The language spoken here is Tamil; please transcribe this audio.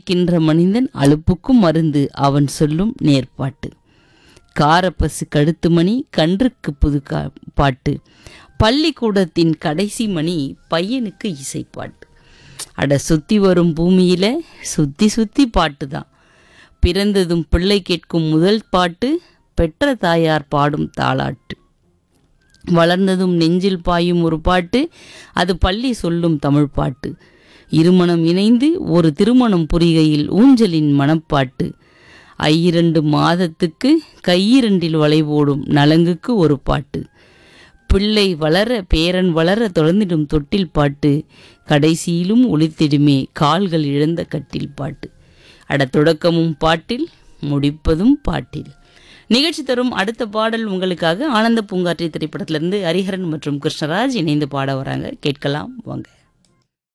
உழைக்கின்ற மனிதன் அலுப்புக்கும் மருந்து அவன் சொல்லும் நேர்பாட்டு காரப்பசு கடுத்து மணி கன்றுக்கு புது கா பாட்டு பள்ளிக்கூடத்தின் கடைசி மணி பையனுக்கு இசைப்பாட்டு அட சுத்தி வரும் பூமியில சுத்தி சுத்தி பாட்டு தான் பிறந்ததும் பிள்ளை கேட்கும் முதல் பாட்டு பெற்ற தாயார் பாடும் தாளாட்டு வளர்ந்ததும் நெஞ்சில் பாயும் ஒரு பாட்டு அது பள்ளி சொல்லும் தமிழ் பாட்டு இருமணம் இணைந்து ஒரு திருமணம் புரிகையில் ஊஞ்சலின் மனப்பாட்டு ஐயிரண்டு மாதத்துக்கு கையிரண்டில் வளைவோடும் நலங்குக்கு ஒரு பாட்டு பிள்ளை வளர பேரன் வளர தொடர்ந்திடும் தொட்டில் பாட்டு கடைசியிலும் ஒளித்திடுமே கால்கள் இழந்த கட்டில் பாட்டு அட தொடக்கமும் பாட்டில் முடிப்பதும் பாட்டில் நிகழ்ச்சி தரும் அடுத்த பாடல் உங்களுக்காக ஆனந்த பூங்காற்றி திரைப்படத்திலிருந்து ஹரிஹரன் மற்றும் கிருஷ்ணராஜ் இணைந்து பாட வராங்க கேட்கலாம் வாங்க